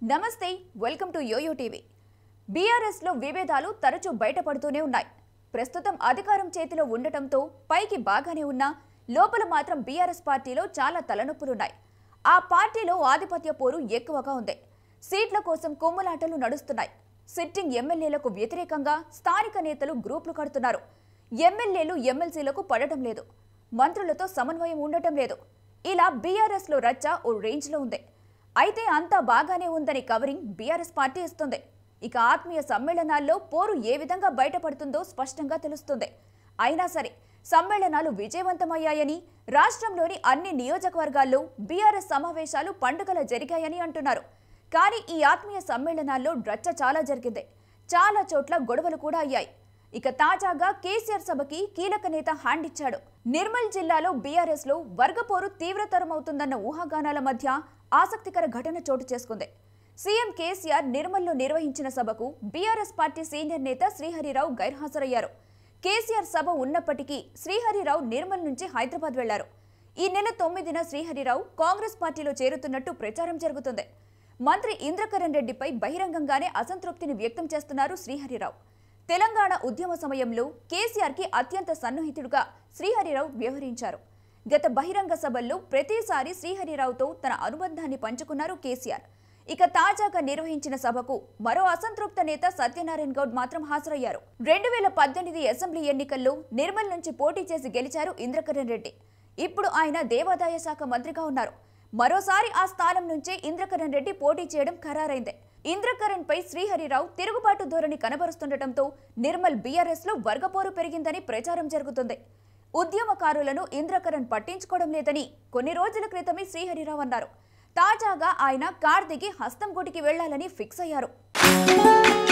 నమస్తే welcome to yo-yo TV బీఆర్ఎస్లో విభేదాలు తరచూ బయటపడుతూనే ఉన్నాయి ప్రస్తుతం అధికారం చేతిలో ఉండటంతో పైకి బాగానే ఉన్నా లోపల మాత్రం బీఆర్ఎస్ పార్టీలో చాలా తలనొప్పులున్నాయి ఆ పార్టీలో ఆధిపత్య పోరు ఎక్కువగా ఉంది సీట్ల కోసం కొమ్ములాటలు నడుస్తున్నాయి సిట్టింగ్ ఎమ్మెల్యేలకు వ్యతిరేకంగా స్థానిక నేతలు గ్రూపులు కడుతున్నారు ఎమ్మెల్యేలు ఎమ్మెల్సీలకు పడటం లేదు మంత్రులతో సమన్వయం ఉండటం లేదు ఇలా బీఆర్ఎస్ లో రచ్చ ఓ రేంజ్ లో ఉంది అయితే అంతా బాగానే ఉందని కవరింగ్ బీఆర్ఎస్ పార్టీ ఇస్తుంది ఇక ఆత్మీయ సమ్మేళనాల్లో పోరు ఏ విధంగా బయటపడుతుందో స్పష్టంగా తెలుస్తుంది అయినా సరే సమ్మేళనాలు విజయవంతమయ్యాయని రాష్ట్రంలోని అన్ని నియోజకవర్గాల్లో బీఆర్ఎస్ సమావేశాలు పండుగల జరిగాయని అంటున్నారు కానీ ఈ ఆత్మీయ సమ్మేళనాల్లో రచ్చ చాలా జరిగింది చాలా చోట్ల గొడవలు కూడా అయ్యాయి ఇక తాజాగా కేసీఆర్ సభకి కీలక నేత హ్యాండ్ ఇచ్చాడు నిర్మల్ జిల్లాలో బీఆర్ఎస్ లో వర్గపోరు తీవ్రతరమవుతుందన్న ఊహాగానాల మధ్య ఆసక్తికర ఘటన చోటు చేసుకుంది సీఎం కేసీఆర్ నిర్మల్లో నిర్వహించిన సభకు బీఆర్ఎస్ పార్టీ సీనియర్ నేత శ్రీహరిరావు గైర్హాజరయ్యారు కేసీఆర్ సభ ఉన్నప్పటికీ శ్రీహరిరావు నిర్మల్ నుంచి హైదరాబాద్ వెళ్లారు ఈ నెల తొమ్మిదిన శ్రీహరిరావు కాంగ్రెస్ పార్టీలో చేరుతున్నట్టు ప్రచారం జరుగుతుంది మంత్రి ఇంద్రకరణ్ రెడ్డిపై బహిరంగంగానే అసంతృప్తిని వ్యక్తం చేస్తున్నారు శ్రీహరిరావు తెలంగాణ ఉద్యమ సమయంలో కేసీఆర్కి అత్యంత సన్నిహితుడుగా శ్రీహరిరావు వ్యవహరించారు గత బహిరంగ సభల్లో ప్రతిసారి శ్రీహరిరావుతో తన అనుబంధాన్ని పంచుకున్నారు కేసీఆర్ ఇక తాజాగా నిర్వహించిన సభకు మరో అసంతృప్త నేత సత్యనారాయణ గౌడ్ మాత్రం హాజరయ్యారు రెండు వేల పద్దెనిమిది అసెంబ్లీ ఎన్నికల్లో నిర్మల్ నుంచి పోటీ చేసి గెలిచారు ఇంద్రకరణ్ రెడ్డి ఇప్పుడు ఆయన దేవాదాయ శాఖ మంత్రిగా ఉన్నారు మరోసారి ఆ స్థానం నుంచే ఇంద్రకరణ్ రెడ్డి పోటీ చేయడం ఖరారైంది ఇంద్రకరణ్ పై శ్రీహరిరావు తిరుగుబాటు ధోరణి కనబరుస్తుండటంతో నిర్మల్ బీఆర్ఎస్ లో వర్గపోరు పెరిగిందని ప్రచారం జరుగుతుంది ఉద్యమకారులను ఇంద్రకరణ్ పట్టించుకోవడం లేదని కొన్ని రోజుల క్రితమే శ్రీహరిరావు అన్నారు తాజాగా ఆయన కార్ దిగి హస్తం గుడికి వెళ్లాలని ఫిక్స్ అయ్యారు